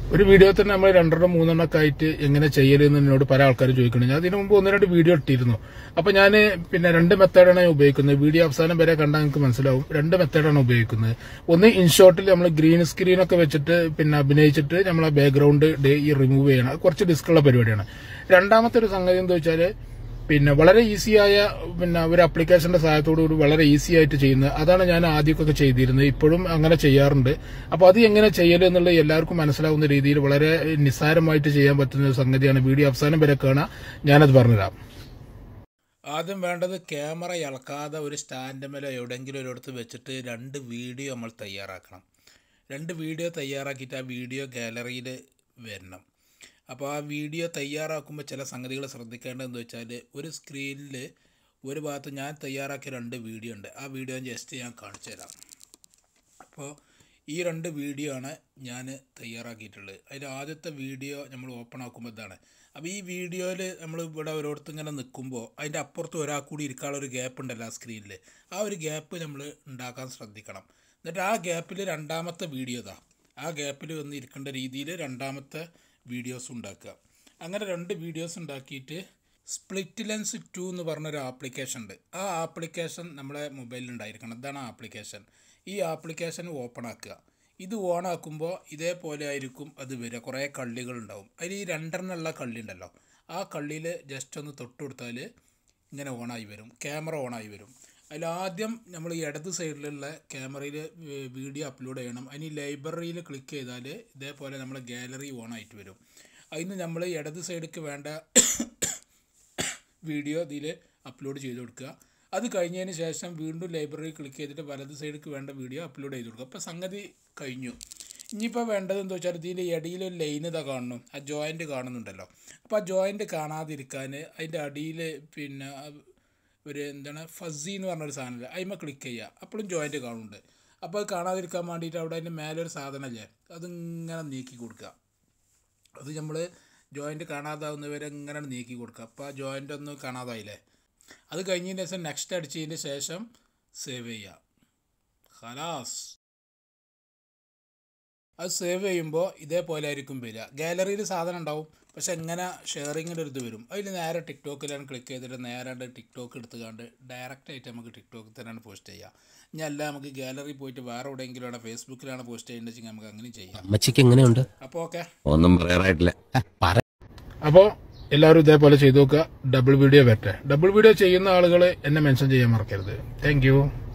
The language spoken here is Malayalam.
ഒരു വീഡിയോ തന്നെ നമ്മൾ രണ്ടെണ്ണം മൂന്നെണ്ണം ഒക്കെ ആയിട്ട് എങ്ങനെ ചെയ്യലെന്ന് എന്നോട് പല ആൾക്കാരും ചോദിക്കണം ഞാൻ അതിനു മുമ്പ് ഒന്ന് രണ്ട് വീഡിയോ ഇട്ടിരുന്നു അപ്പൊ ഞാൻ പിന്നെ രണ്ട് മെത്തേഡാണ് ഞാൻ ഉപയോഗിക്കുന്നത് വീഡിയോ അവസാനം വരെ കണ്ടാൽ നിങ്ങൾക്ക് മനസ്സിലാവും രണ്ട് മെത്തേഡാണ് ഉപയോഗിക്കുന്നത് ഒന്ന് ഇൻഷോട്ടിൽ നമ്മൾ ഗ്രീൻ സ്ക്രീൻ ഒക്കെ വെച്ചിട്ട് പിന്നെ അഭിനയിച്ചിട്ട് നമ്മൾ ആ ബാക്ക്ഗ്രൗണ്ട് ഈ റിമൂവ് ചെയ്യണം അത് കുറച്ച് റിസ്ക്കുള്ള പരിപാടിയാണ് രണ്ടാമത്തെ ഒരു സംഗതി എന്താ വെച്ചാൽ പിന്നെ വളരെ ഈസിയായ പിന്നെ ഒരു ആപ്ലിക്കേഷന്റെ സഹായത്തോടു കൂടി വളരെ ഈസി ആയിട്ട് ചെയ്യുന്നത് അതാണ് ഞാൻ ആദ്യമൊക്കെ ചെയ്തിരുന്നത് ഇപ്പോഴും അങ്ങനെ ചെയ്യാറുണ്ട് അപ്പൊ അത് എങ്ങനെ ചെയ്യല് എന്നുള്ളത് എല്ലാവർക്കും മനസ്സിലാവുന്ന രീതിയിൽ വളരെ നിസ്സാരമായിട്ട് ചെയ്യാൻ പറ്റുന്ന ഒരു സംഗതിയാണ് വീഡിയോ അവസാനം വരെ കാണാം ഞാനത് പറഞ്ഞുതരാം ആദ്യം വേണ്ടത് ക്യാമറ ഇളക്കാതെ ഒരു സ്റ്റാൻഡ് മേലെ എവിടെയെങ്കിലും ഒരിടത്ത് വെച്ചിട്ട് രണ്ട് വീഡിയോ നമ്മൾ തയ്യാറാക്കണം രണ്ട് വീഡിയോ തയ്യാറാക്കിയിട്ട് ആ വീഡിയോ ഗാലറിയിൽ വരണം അപ്പോൾ ആ വീഡിയോ തയ്യാറാക്കുമ്പോൾ ചില സംഗതികൾ ശ്രദ്ധിക്കേണ്ടതെന്ന് വെച്ചാൽ ഒരു സ്ക്രീനിൽ ഒരു ഭാഗത്ത് ഞാൻ തയ്യാറാക്കിയ രണ്ട് വീഡിയോ ഉണ്ട് ആ വീഡിയോ ജസ്റ്റ് ഞാൻ കാണിച്ചു തരാം അപ്പോൾ ഈ രണ്ട് വീഡിയോ ആണ് ഞാൻ തയ്യാറാക്കിയിട്ടുള്ളത് അതിൽ ആദ്യത്തെ വീഡിയോ നമ്മൾ ഓപ്പൺ ആക്കുമ്പോൾ ഇതാണ് അപ്പോൾ ഈ വീഡിയോയിൽ നമ്മൾ ഇവിടെ ഒരിടത്ത് ഇങ്ങനെ നിൽക്കുമ്പോൾ അതിൻ്റെ അപ്പുറത്ത് ഒരാൾ കൂടി ഇരിക്കാനുള്ള ഒരു ഗ്യാപ്പ് ഉണ്ടല്ലോ ആ സ്ക്രീനിൽ ആ ഒരു ഗ്യാപ്പ് നമ്മൾ ഉണ്ടാക്കാൻ ശ്രദ്ധിക്കണം എന്നിട്ട് ആ ഗ്യാപ്പിൽ രണ്ടാമത്തെ വീഡിയോ ഇതാ ആ ഗ്യാപ്പിൽ വന്ന് ഇരിക്കേണ്ട രീതിയിൽ രണ്ടാമത്തെ വീഡിയോസ് ഉണ്ടാക്കുക അങ്ങനെ രണ്ട് വീഡിയോസ് ഉണ്ടാക്കിയിട്ട് സ്പ്ലിറ്റ് ലെൻസ് ടു എന്ന് പറഞ്ഞൊരു ആപ്ലിക്കേഷൻ ഉണ്ട് ആ ആപ്ലിക്കേഷൻ നമ്മളെ മൊബൈലിൽ ഉണ്ടായിരിക്കണം ഇതാണ് ആ ആപ്ലിക്കേഷൻ ഈ ആപ്ലിക്കേഷൻ ഓപ്പൺ ആക്കുക ഇത് ഓൺ ആക്കുമ്പോൾ ഇതേപോലെ ആയിരിക്കും അത് വരിക കുറേ കള്ളികൾ ഉണ്ടാവും അതിൽ ഈ രണ്ടെണ്ണമുള്ള കള്ളി ഉണ്ടല്ലോ ആ കള്ളിയിൽ ജസ്റ്റ് ഒന്ന് തൊട്ട് കൊടുത്താൽ ഇങ്ങനെ ഓണായി വരും ക്യാമറ ഓണായി വരും അതിൽ ആദ്യം നമ്മൾ ഈ ഇടത് സൈഡിലുള്ള ക്യാമറയിൽ വീഡിയോ അപ്ലോഡ് ചെയ്യണം അതിന് ലൈബ്രറിയിൽ ക്ലിക്ക് ചെയ്താൽ ഇതേപോലെ നമ്മളെ ഗാലറി ഓൺ ആയിട്ട് വരും അതിന് നമ്മൾ ഇടത് സൈഡിലേക്ക് വേണ്ട വീഡിയോ ഇതിൽ അപ്ലോഡ് ചെയ്ത് കൊടുക്കുക അത് കഴിഞ്ഞതിന് ശേഷം വീണ്ടും ലൈബ്രറി ക്ലിക്ക് ചെയ്തിട്ട് വലത് സൈഡിലേക്ക് വേണ്ട വീഡിയോ അപ്ലോഡ് ചെയ്ത് കൊടുക്കുക അപ്പോൾ സംഗതി കഴിഞ്ഞു ഇനിയിപ്പോൾ വേണ്ടത് എന്താ വെച്ചാൽ ഇതിൽ ഇടയിൽ ഒരു ലൈൻ ഇതാ കാണുന്നു ആ ജോയിൻറ്റ് കാണുന്നുണ്ടല്ലോ അപ്പോൾ ആ ജോയിൻറ്റ് കാണാതിരിക്കാൻ അതിൻ്റെ അടിയിൽ പിന്നെ ഒരു എന്താണ് ഫസി എന്ന് പറഞ്ഞൊരു സാധനമില്ല അതിമ ക്ലിക്ക് ചെയ്യുക അപ്പോഴും ജോയിൻറ്റ് കാണുന്നുണ്ട് അപ്പോൾ അത് കാണാതിരിക്കാൻ വേണ്ടിയിട്ട് അവിടെ അതിൻ്റെ മേലെ ഒരു സാധനമല്ലേ അതിങ്ങനെ നീക്കി കൊടുക്കുക അത് നമ്മൾ ജോയിൻറ്റ് കാണാതാവുന്നവരെ ഇങ്ങനെ നീക്കി കൊടുക്കുക അപ്പോൾ ആ ജോയിൻ്റ് ഒന്ന് കാണാതായില്ലേ അത് കഴിഞ്ഞതിന് ശേഷം നെക്സ്റ്റ് അടിച്ചതിന് ശേഷം സേവ് ചെയ്യുക ഹലാസ് അത് സേവ് ചെയ്യുമ്പോൾ ഇതേപോലെ ആയിരിക്കും വരിക ഗാലറിയിൽ സാധനം ഉണ്ടാവും പക്ഷെ എങ്ങനെ ഷെയറിങ്ങിൻ്റെ ഒരു ഇത് വരും അതിൽ നേരെ ടിക്ടോക്കിലാണ് ക്ലിക്ക് ചെയ്തിട്ട് നേരെ ടിക്ടോക്ക് എടുത്തുകൊണ്ട് ഡയറക്റ്റ് ആയിട്ട് നമുക്ക് ടിക്ടോക്കിൽ തന്നെയാണ് പോസ്റ്റ് ചെയ്യുക ഇനി അല്ല നമുക്ക് ഗാലറി പോയിട്ട് വേറെ എവിടെയെങ്കിലും ആണ് ഫേസ്ബുക്കിലാണ് പോസ്റ്റ് ചെയ്യേണ്ടത് വെച്ചാൽ നമുക്ക് അങ്ങനെ ചെയ്യാം അമ്മച്ചിക്ക് എങ്ങനെയുണ്ട് അപ്പോൾ ഓക്കെ ഒന്നും പറയാറായിട്ടില്ല അപ്പോൾ എല്ലാവരും ഇതേപോലെ ചെയ്തു നോക്കുക ഡബിൾ വീഡിയോ വരട്ടെ ഡബിൾ വീഡിയോ ചെയ്യുന്ന ആളുകൾ എന്നെ മെൻഷൻ ചെയ്യാൻ മറക്കരുത് താങ്ക്